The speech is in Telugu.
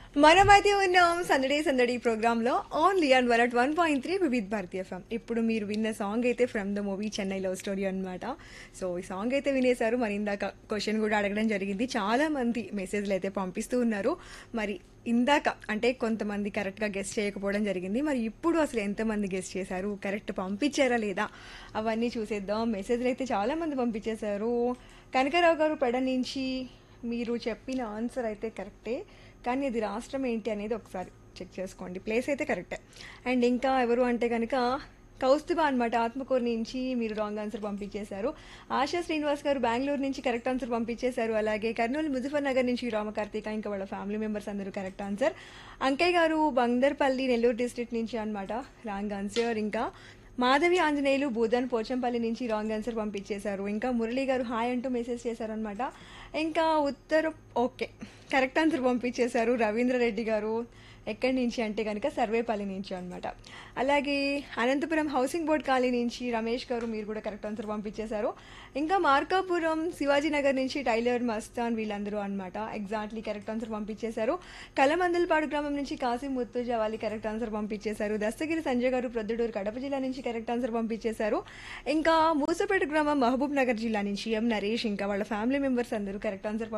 మనమైతే ఉన్నాం సందడి సందడి ప్రోగ్రామ్ లో only and one at one point three Vividh Bharati FM ఇప్పుడు మీరు విన్న సాంగ్ అయితే from the movie Chennai love story అన్నమాట సో ఈ సాంగ్ అయితే వినేశారు మరి ఇందాక క్వశ్చన్ కూడా అడగడం జరిగింది చాలా మంది మెసేజ్లు అయితే పంపిస్తూ ఉన్నారు మరి ఇందాక అంటే కొంతమంది కరెక్ట్గా గెస్ట్ చేయకపోవడం జరిగింది మరి ఇప్పుడు అసలు ఎంతమంది గెస్ట్ చేశారు కరెక్ట్ పంపించారా లేదా అవన్నీ చూసేద్దాం మెసేజ్లు అయితే చాలా మంది పంపించేశారు కనకరావు గారు పెడ నుంచి మీరు చెప్పిన ఆన్సర్ అయితే కరెక్టే కానీ అది రాష్ట్రం ఏంటి అనేది ఒకసారి చెక్ చేసుకోండి ప్లేస్ అయితే కరెక్టే అండ్ ఇంకా ఎవరు అంటే కనుక కౌస్తుభ అనమాట ఆత్మకూరు నుంచి మీరు రాంగ్ ఆన్సర్ పంపించేశారు ఆశా శ్రీనివాస్ గారు బెంగళూరు నుంచి కరెక్ట్ ఆన్సర్ పంపించేశారు అలాగే కర్నూలు ముజఫర్ నగర్ నుంచి రామకార్తిక ఇంకా వాళ్ళ ఫ్యామిలీ మెంబర్స్ అందరూ కరెక్ట్ ఆన్సర్ అంకయ్య గారు బందర్పల్లి నెల్లూరు డిస్ట్రిక్ట్ నుంచి అనమాట రాంగ్ ఆన్సర్ ఇంకా మాధవి ఆంజనేయులు బూదన్ పోచంపల్లి నుంచి రాంగ్ ఆన్సర్ పంపించేశారు ఇంకా మురళి గారు హాయ్ అంటూ మెసేజ్ చేశారనమాట ఇంకా ఉత్తర ఓకే కరెక్ట్ ఆన్సర్ పంపించేశారు రవీంద్ర రెడ్డి గారు ఎక్కడి నుంచి అంటే కనుక సర్వేపల్లి నుంచి అనమాట అలాగే అనంతపురం హౌసింగ్ బోర్డ్ కాలనీ నుంచి రమేష్ గారు మీరు కూడా కరెక్ట్ ఆన్సర్ పంపించేశారు ఇంకా మార్కాపురం శివాజీ నగర్ నుంచి టైలర్ మస్తాన్ వీళ్ళందరూ అనమాట ఎగ్జాక్ట్లీ కరెక్ట్ ఆన్సర్ పంపించేశారు కలమందలపాడు గ్రామం నుంచి కాసిం ముత్తుజా వాళ్ళు కరెక్ట్ ఆన్సర్ పంపించేశారు దస్తగిరి సంజయ్ గారు ప్రొద్దుటూరు కడప జిల్లా నుంచి కరెక్ట్ ఆన్సర్ పంపించేశారు ఇంకా మూసపేట గ్రామం మహబూబ్ నగర్ జిల్లా నుంచి ఎం నరేష్ ఇంకా వాళ్ళ ఫ్యామిలీ మెంబర్స్ అందరూ కరెక్ట్ ఆన్సర్